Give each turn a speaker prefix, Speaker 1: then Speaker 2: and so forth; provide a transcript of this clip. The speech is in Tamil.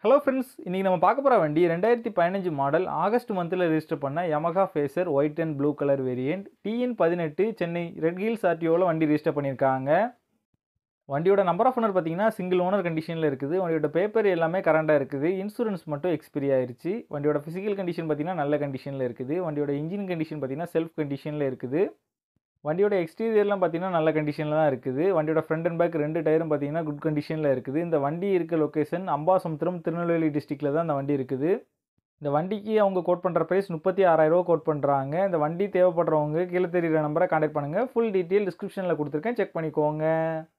Speaker 1: ஹலோ ஃப்ரெண்ட்ஸ் இன்றைக்கி நம்ம பார்க்க போகிற வண்டி ரெண்டாயிரத்தி பதினஞ்சு மாடல் ஆகஸ்ட் மந்தில் ரெஜிஸ்டர் பண்ண Yamaha Fazer white and blue colour variant TN பதினெட்டு சென்னை ரெட் ஹில்ஸ் ஆர்டிஓவில் வண்டி ரெஜிஸ்டர் பண்ணியிருக்காங்க வண்டியோட நம்பர் ஆஃப் ஓனர் பார்த்தீங்கன்னா சிங்கிள் ஓனர் கண்டிஷனில் இருக்குது வண்டியோட பேப்பர் எல்லாமே கரண்டாக இருக்குது இன்சூரன்ஸ் மட்டும் எக்ஸ்பிரி ஆயிருச்சு வண்டியோட ஃபிசிக்கல் கண்டிஷன் பார்த்தீங்கன்னா நல்ல கண்டிஷனில் இருக்குது வண்டியோட இன்ஜின் கண்டிஷன் பார்த்தீங்கன்னா செல்ஃப் கண்டிஷனில் இருக்குது வண்டியோட எக்ஸ்டீரியர்லாம் பார்த்தீங்கன்னா நல்ல கண்டிஷனில் தான் இருக்குது வண்டியோட ஃப்ரண்ட் அண்ட் பேக் ரெண்டு டயரும் பார்த்தீங்கன்னா குட் கண்டிஷனில் இருக்குது இந்த வண்டி இருக்க லொக்கேஷன் அம்பாசமுத்திரம் திருநெல்வேலி டிஸ்ட்ரிக்டில் தான் இந்த வண்டி இருக்குது இந்த வண்டிக்கு அவங்க கோட் பண்ணுற ப்ரைஸ் முப்பத்தி ஆறாயிரரூவா கோட் பண்ணுறாங்க இந்த வண்டி தேவைப்படுறவங்க கீழே தெரியுற நம்பரை கான்டாக்ட் பண்ணுங்கள் ஃபுல் டீட்டெயில் டிஸ்கிரிப்ஷனில் கொடுத்துருக்கேன் செக் பண்ணிக்கோங்க